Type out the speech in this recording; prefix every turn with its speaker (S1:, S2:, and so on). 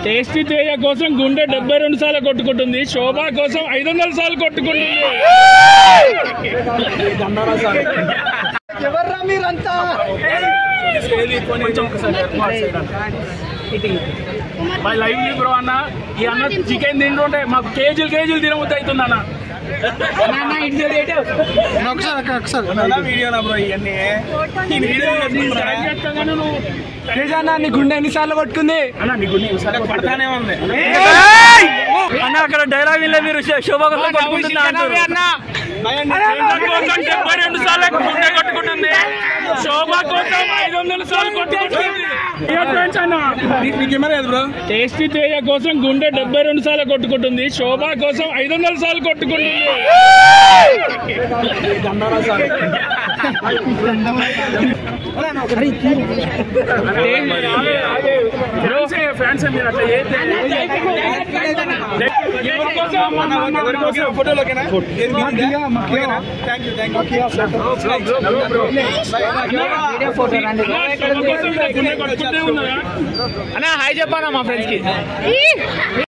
S1: Tasty Teja కోసం గుండె డెబ్బై రెండు సార్లు కొట్టుకుంటుంది శోభ కోసం ఐదు వందల సార్లు కొట్టుకుంటుంది
S2: ఎవర్రా మీరంతా
S1: మై లైవ్ బ్రో అన్న ఈ అన్న చికెన్ తింటుంటే మాకు కేజీలు కేజీలు తినబుద్ధి అవుతుంది అన్న
S2: ఒకసారి ఒకసారి
S3: వీడియోనా బ్రో ఇవన్నీ
S2: తేజానా నీ గుండె ఎన్నిసార్లు కొట్టుకుంది
S1: అన్న నీ గుండె ఒకసారి
S3: పడతానే ఉంది
S2: అన్న అక్కడ డైలాగ్ వినలే మీరు శోభ కోసం కొట్టుకుంటున్నా అంటారు.
S1: కోసం డెబ్బై రెండు సార్లు గుండె కొట్టుకుంటుంది శోభ కోసం ఐదు వందల సార్లు కొట్టుకుంటుంది ఇక ఫ్రెండ్స్ అన్న
S3: మీ కెమెరా ఏది బ్రో
S1: టేస్టీ తేజ కోసం గుండె డెబ్బై రెండు సార్లు కొట్టుకుంటుంది శోభ కోసం ఐదు వందల సార్లు కొట్టుకుంటుంది ఫ్యాన్స్ మీరు అట్లా చేస్తే ఎవరి కోసం
S3: ఎవరి కోసం ఫోటోలు ఓకేనా ఓకేనా థ్యాంక్ యూ థ్యాంక్ యూ
S1: గుండె కొట్టుకుంటే ఉన్నదా
S2: అన్న హాయ్ చెప్పానా మా ఫ్రెండ్స్ కి